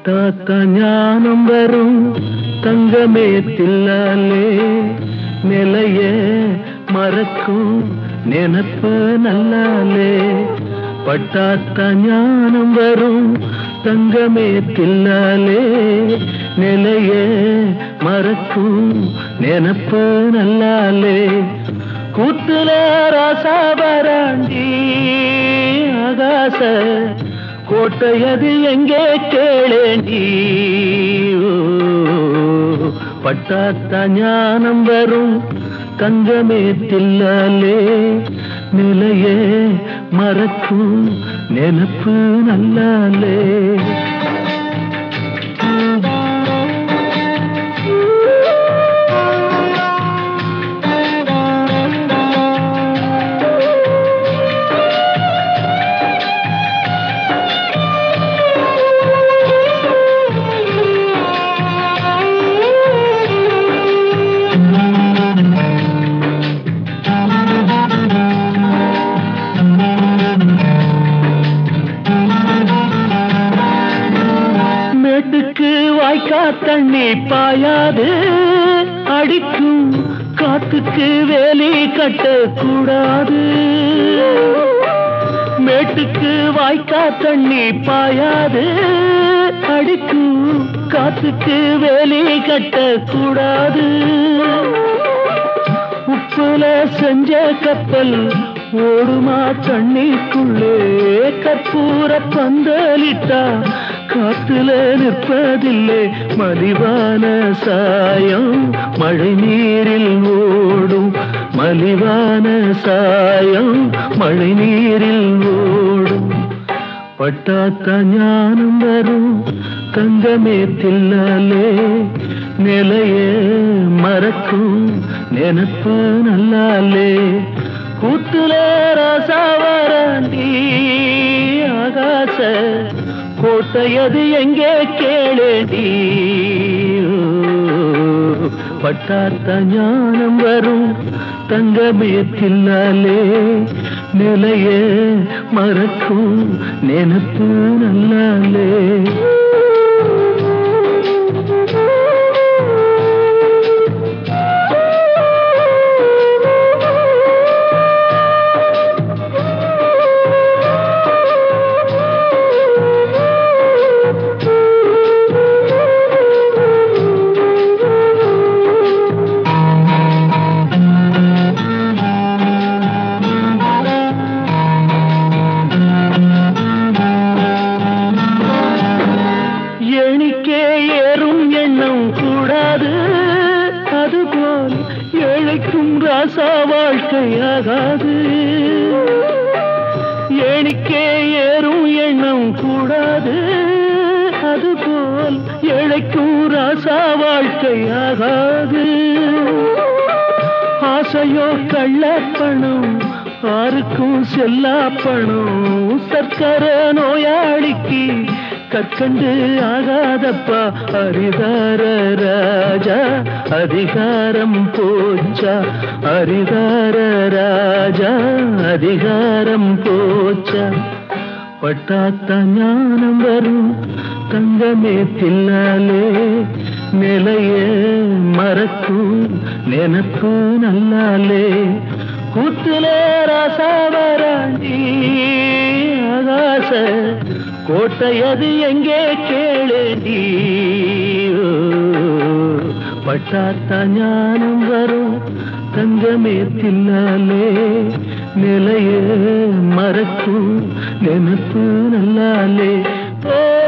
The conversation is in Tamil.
பட்டாத்த ஞானம் வரும் தங்கமே தில்லாலே நிலைய மறக்கும் நினப்பு நல்லாலே பட்டாத்த ஞானம் வரும் தங்கமே தில்லாலே நிலைய மறக்கும் நினப்பு நல்லாலே கூத்துல ராசாபராண்டி ஆகாச கோட்டையது எங்கே கேளேண்டி ஓ, பட்டாத்த ஞானம் வரும் தங்கமே தில்லாலே நிலையே மறக்கும் நெனப்பு நல்லாலே மேட்டுக்கு வாய்க்கா தண்ணி பாயாது அடிக்கும் காத்துக்கு வேலி கட்டக்கூடாது மேட்டுக்கு வாய்க்கா தண்ணி பாயாது அடிக்கும் காத்துக்கு வேலி கட்டக்கூடாது உப்புல செஞ்ச கப்பல் ஓடுமா தண்ணிக்குள்ளே கற்பூர பந்தலிட்டா காத்துல நிற்பதில்லை மலிவான சாயம் மழை நீரில் ஓடும் மலிவான சாயம் மழை நீரில் ஓடும் பட்டாத்த ஞானம் வரும் தங்கமே தில்லாலே நிலைய மறக்கும் நெனப்பு நல்லாலே கூத்துல ராசாவராண்டி ஆகாச கோட்டையது எங்கே கேளேடி பட்டாத்த ஞானம் வரும் தங்கமே தில்லாலே நிலைய மறக்கும் நெனப்பு நல்லாலே எண்ணிக்கே ஏறும் எண்ணம் கூடாது அதுபோல் ஏழைக்கும் ராசா வாழ்க்கையாகாது எண்ணிக்கே ஏறும் எண்ணம் கூடாது அதுபோல் ஏழைக்கும் ராசா வாழ்க்கையாகாது ஆசையோ கள்ளப்பணம் ஆருக்கும் செல்லா பணம் சர்க்கர நோயாளிக்கு கற்கண்டு ஆகாதப்பா அரிதார ராஜா அதிகாரம் போச்சா அரிதார ராஜா அதிகாரம் போச்சா பட்டாத்த ஞானம் வரும் தங்கமே தில்லாலே நிலைய மறக்கும் நெனப்பு நல்லாலே கூத்துல ராசாவராண்டி ஆகாச கோட்டையது எங்கே கேளேடி பட்டாத்த ஞானம் வரும் தங்கமே தில்லாலே நிலைய மறக்கும் நெனப்பு நல்லாலே ஓ